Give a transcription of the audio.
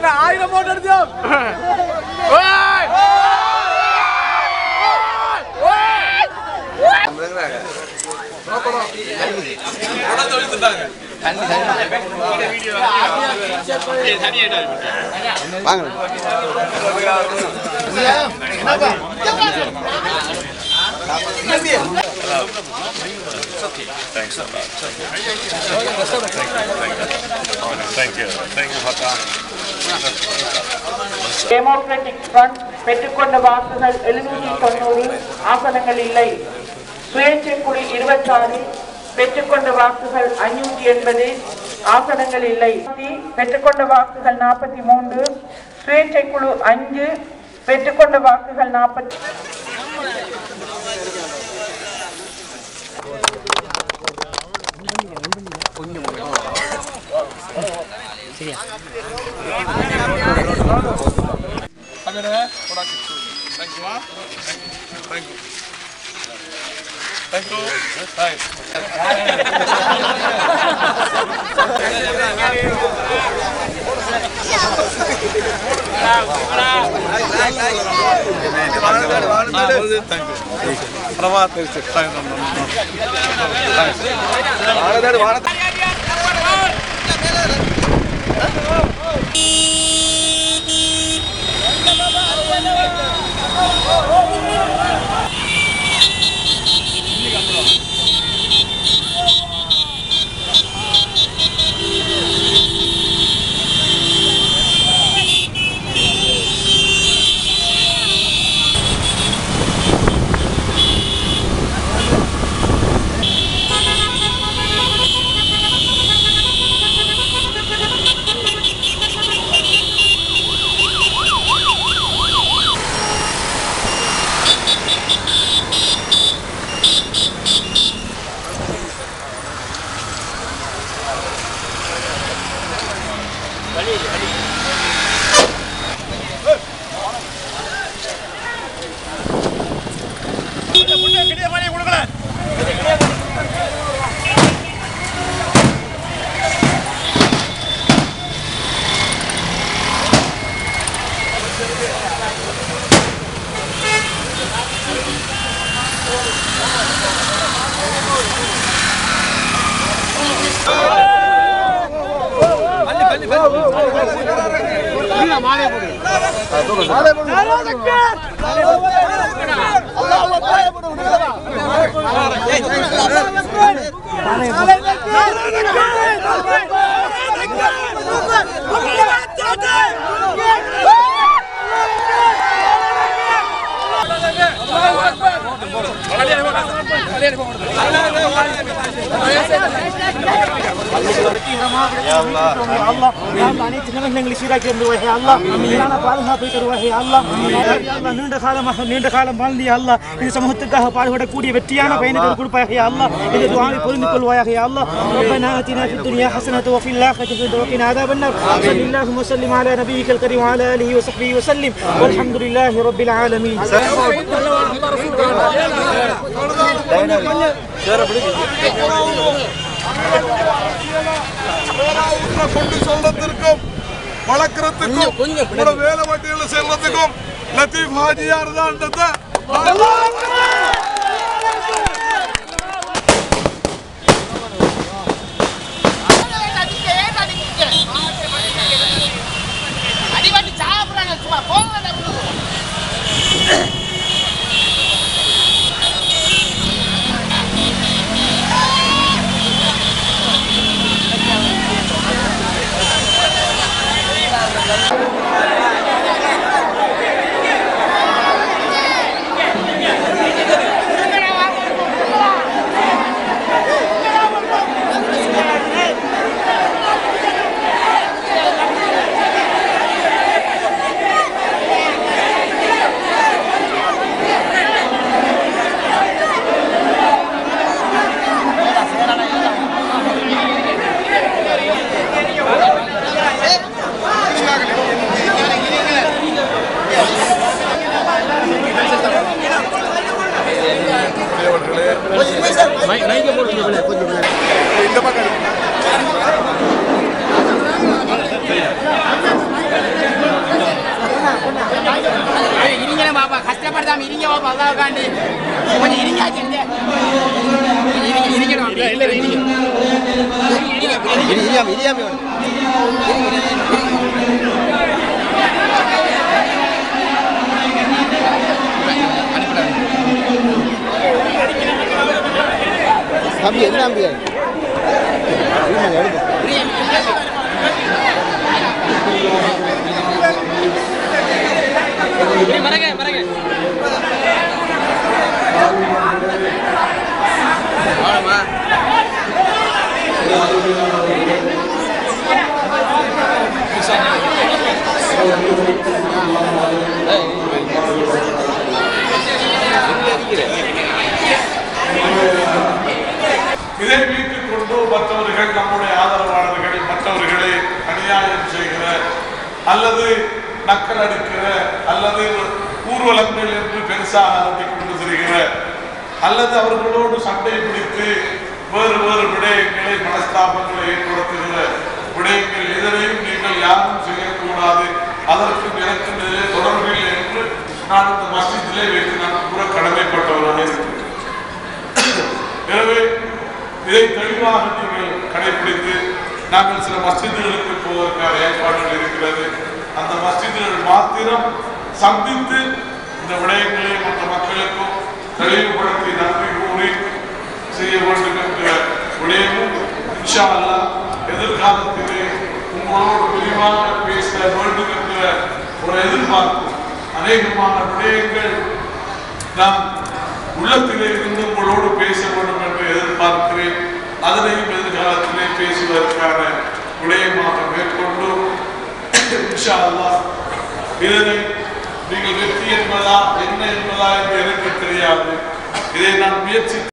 ஆயிரம் போட்டு எடுத்தோம் Thank you. Thank you, Hata. Democratic front பெற்றுக்கொண்ட வாக்குகள் எழுநூற்றி தொண்ணூறு ஆசனங்கள் இல்லை சுயேட்சை குழு இருபத்தாறு பெற்றுக்கொண்ட வாக்குகள் ஐநூற்றி எண்பது ஆசனங்கள் இல்லை பெற்றுக்கொண்ட வாக்குகள் நாற்பத்தி மூன்று சுயேட்சை குழு அஞ்சு பெற்றுக்கொண்ட வாக்குகள் நாற்பத்தி அனைத்து நிலங்களை சீராக்கி தருவாய் அல்லா மீதான பாதுகாப்பை தருவாய் அல்லா அல்லா நீண்ட காலமாக நீண்ட காலம் வாழ்ந்திய அல்லா இந்த சமூகத்துக்காக பாடுபடக்கூடிய வெற்றியான பயணங்கள் கொடுப்பாயாக அல்லா இந்த துவாவை புரிந்து கொள்வாயாக அல்லா ربنا آتنا في الدنيا حسنة وفي الآخرة حسنة وقنا عذاب النار صلى الله وسلم على نبيك الكريم وعلى آله وصحبه وسلم والحمد لله رب العالمين கொண்டு சொல்றதுக்கும் வளர்க்கறதுக்கும் உங்களோட வேலை வட்டிகளை செல்றதுக்கும் லத்தீப் ஹாஜியார் தான்றத அடிவாட்டி சாப்பிடுறாங்க சும்மா போங்க Thank தம்பி என்ன தம்பி இதை வீட்டுக் கொண்டு மற்றவர்கள் நம்முடைய ஆதரவாளர்களை மற்றவர்களை அநியாயம் செய்கிற அல்லது நக்கல் அடிக்கிற அல்லது ஊர்வலங்கள் என்று பெருசாக நடத்தி கொண்டு திரிகிற அல்லது அவர்களோடு சண்டை பிடித்து வேறு வேறு விடயங்களை மனஸ்தாபங்களை ஏற்படுத்துகிற விடயங்கள் எதனையும் நீங்கள் யாரும் செய்யக்கூடாது அதற்கு எனக்கு இடையே தொடர்பு இல்லை என்று நான் இந்த மஸ்ஜிதிலே வைத்து நான் கூற கடமைப்பட்டவராக இருக்கிறேன் எனவே இதை தெளிவாக நீங்கள் கடைபிடித்து நாங்கள் சில மஸ்ஜிதுகளுக்கு போவதற்கான ஏற்பாடுகள் இருக்கிறது அந்த மஸ்ஜிதுகள் மாத்திரம் சந்தித்து இந்த விடயங்களை மற்ற மக்களுக்கும் தெளிவுபடுத்தி நன்றி கூறி செய்ய வேண்டும் என்கிற விடயமும் இன்ஷா அல்லாஹ் எதிர்காலத்திலே உங்களோடு விரிவாக பேச வேண்டும் என்கிற ஒரு எதிர்பார்ப்பு அநேகமான விடயங்கள் நான் உள்ளத்திலே இருந்து உங்களோடு பேச வேண்டும் என்று எதிர்பார்க்கிறேன் அதனையும் எதிர்காலத்திலே பேசுவதற்கான விடயமாக மேற்கொண்டு இன்ஷா அல்லாஹ் இதனை நீங்கள் வெற்றி என்பதா என்ன என்பதா என்று எனக்கு தெரியாது இதை நான் முயற்சி